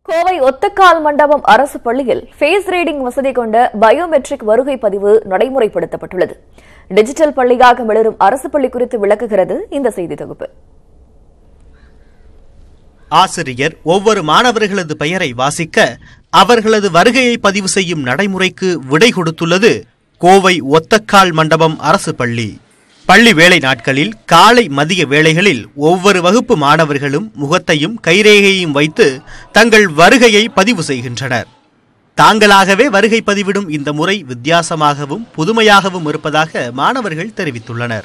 கோவை ஒத்தக்கால் மண்டபம் அரசு பள்ளியில் ஃபேஸ் ரீடிங் வசதி கொண்ட பயோமெட்ரிக் வருகை பதிவு நடைமுறைப்படுத்தப்பட்டுள்ளது டிஜிட்டல் பள்ளியாக மிளரும் அரசு பள்ளி குறித்து விளக்குகிறது இந்த செய்தி தொகுப்பு ஆசிரியர் ஒவ்வொரு மாணவர்களது பெயரை வாசிக்க அவர்களது வருகையை பதிவு செய்யும் நடைமுறைக்கு விடை கொடுத்துள்ளது கோவை ஒத்தக்கால் மண்டபம் அரசு பள்ளி பள்ளி வேலை நாட்களில் காலை மதிய வேளைகளில் ஒவ்வொரு வகுப்பு மாணவர்களும் முகத்தையும் கைரேகையையும் வைத்து தங்கள் வருகையை பதிவு செய்கின்றனர் தாங்களாகவே வருகை பதிவிடும் இந்த முறை வித்தியாசமாகவும் புதுமையாகவும் இருப்பதாக மாணவர்கள் தெரிவித்துள்ளனர்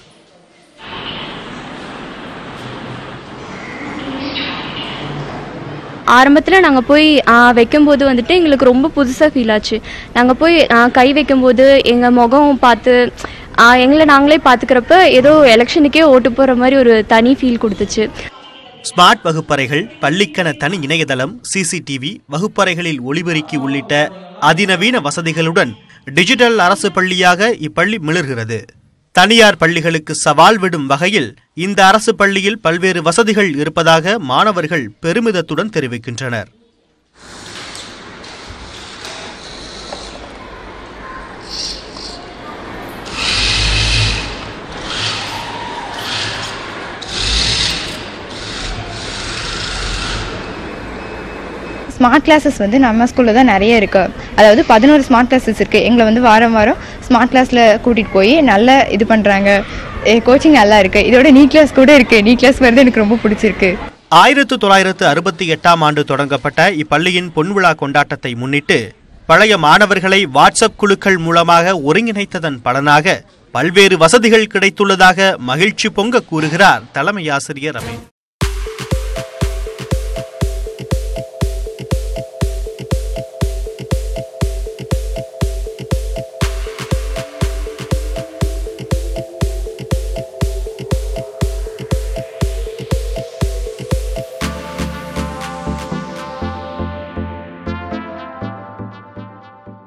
ஆரம்பத்தில் நாங்கள் போய் ஆ, வைக்கும்போது வந்துட்டு எங்களுக்கு ரொம்ப புதுசாக ஃபீல் ஆச்சு நாங்கள் போய் ஆ, கை வைக்கும்போது எங்கள் முகம் பார்த்து ஆ, எங்களை நாங்களே பார்த்துக்கிறப்ப ஏதோ எலெக்ஷனுக்கே ஓட்டு போகிற மாதிரி ஒரு தனி ஃபீல் கொடுத்துச்சு ஸ்மார்ட் வகுப்பறைகள் பள்ளிக்கென தனி இணையதளம் சிசிடிவி வகுப்பறைகளில் ஒளிபெருக்கி உள்ளிட்ட அதிநவீன வசதிகளுடன் டிஜிட்டல் அரசு பள்ளியாக இப்பள்ளி மிளர்கிறது தனியார் பள்ளிகளுக்கு சவால் விடும் வகையில் இந்த அரசு பள்ளியில் பல்வேறு வசதிகள் இருப்பதாக மாணவர்கள் பெருமிதத்துடன் தெரிவிக்கின்றனர் ஸ்மார்ட் கிளாஸஸ் வந்து நம்ம ஸ்கூலில் தான் நிறைய இருக்கு அதாவது பதினோரு ஸ்மார்ட் கிளாஸஸ் இருக்கு எங்களை வந்து வாரம் வாரம் ஸ்மார்ட் கிளாஸில் கூட்டிகிட்டு போய் நல்லா இது பண்ணுறாங்க கோச்சிங் நல்லா இருக்கு இதோட நீ கிளாஸ் கூட இருக்கு நீ கிளாஸ் வருது எனக்கு ரொம்ப பிடிச்சிருக்கு ஆயிரத்து தொள்ளாயிரத்து அறுபத்தி எட்டாம் ஆண்டு தொடங்கப்பட்ட இப்பள்ளியின் பொன்விழா கொண்டாட்டத்தை முன்னிட்டு பழைய மாணவர்களை வாட்ஸ்அப் குழுக்கள் மூலமாக ஒருங்கிணைத்ததன் பலனாக பல்வேறு வசதிகள் கிடைத்துள்ளதாக மகிழ்ச்சி பொங்க கூறுகிறார் தலைமை ஆசிரியர் ரமேஷ்